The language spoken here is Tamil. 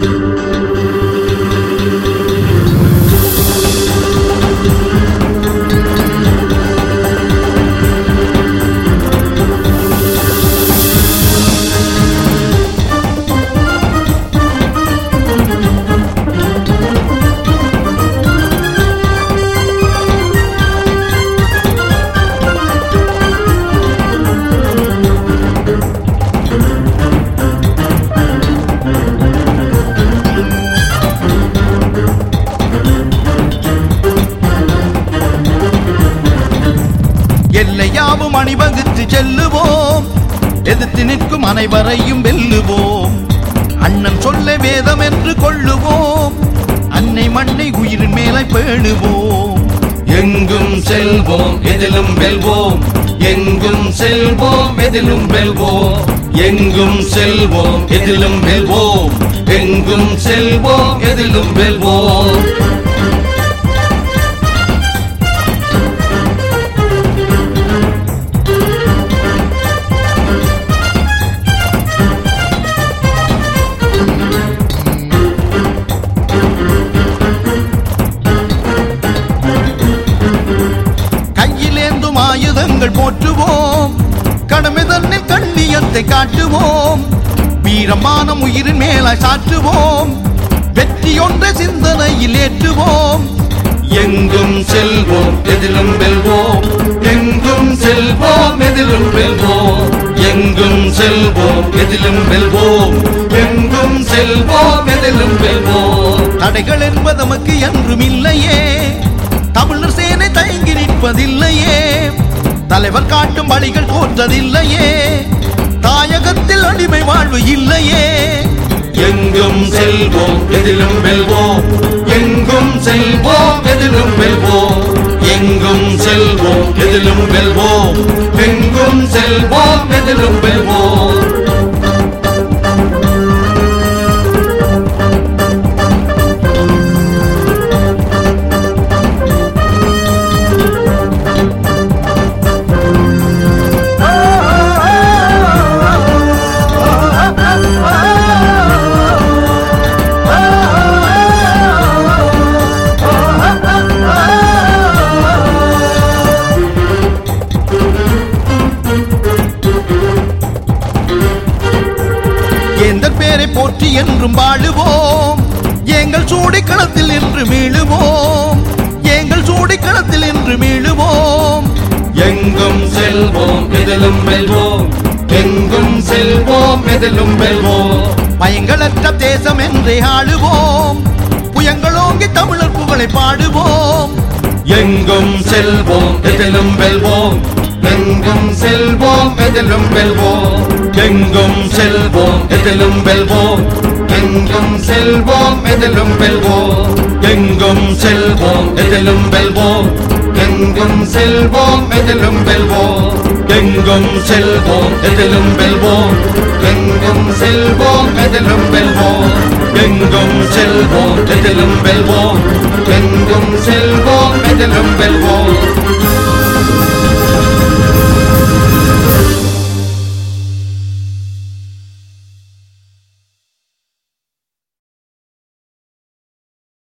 எல்லையாவும் அணிவகுத்து செல்லுவோம் எதிர்த்து நிற்கும் அனைவரையும் வெல்லுவோம் அண்ணன் சொல்ல வேதம் என்று கொள்ளுவோம் அன்னை மண்ணை உயிரின் மேலே பேணுவோம் எங்கும் செல்வோம் எதிலும் வெல்வோம் எங்கும் செல்வோம் எதிலும் வெல்வோம் எங்கும் செல்வோம் எதிலும் வெல்வோம் எங்கும் செல்வோம் எதிலும் வெல்வோம் கையிலேந்தும் ஆயுதங்கள் போற்றுவோம் கடமை தன்னில் கண்ணியத்தை காட்டுவோம் வீரமான உயிரின் மேலாய் சாற்றுவோம் வெற்றி ஒன்ற சிந்தனையில் ஏற்றுவோம் எங்கும் செல்வோம் எதிலும் வெல்வோம் எங்கும் செல்வோம் எதிலும் வெல்வோம் எங்கும் செல்வோம் எதிலும் வெல்வோம் எங்கும் செல்வோம் எதிலும் வெல்வோம் தடைகள் என்பது நமக்கு என்றும் இல்லையே தமிழர் சேனை தயங்கி நிற்பதில்லையே தலைவர் காட்டும் வழிகள் தோற்றதில்லையே தாயகத்தில் அடிமை வாழ்வு இல்லையே எங்கும் செல்வோம் எதிலும் வெல்வோம் எங்கும் செல்வோம் எதிலும் வெல்வோம் எங்கும் செல்வோம் எதிலும் வெல்வோம் எங்கும் செல்வோம் எதிலும் வெல்வோம் எந்தன் பேரை போற்றி என்றும் வாழுவோம் எங்கள் சூடிக்களத்தில் என்று மீளுவோம் எங்கள் சூடிக்களத்தில் என்று மீளுவோம் எங்கும் செல்வோம் எதிலும் வெல்வோம் எங்கும் செல்வோம் எதிலும் வெல்வோம் பயங்களற்ற தேசம் என்றே ஆளுவோம் புயங்களோங்கி தமிழர் புகழை பாடுவோம் எங்கும் செல்வோம் எதிலும் வெல்வோம் எங்கும் செல்வோம் எதிலும் வெல்வோம் எங்கும் செல்வோம் எதிலும் வெல்வோம் எங்கும் செல்வோம் எதிலும் வெல்வோம் எங்கும் செல்வோம் எதிலும் வெல்வோம் எங்கும் செல்வோம் எதிலும் வெல்வோம் எங்கும் செல்வோம் எதிலும் வெல்வோம் எங்கும் செல்வோம் எதிலும் வெல்வோம் எங்கும் செல்வோம் எதிலும் வெல்வோம் எங்கும் செல்வோம் எதிலும் வெல்வோம்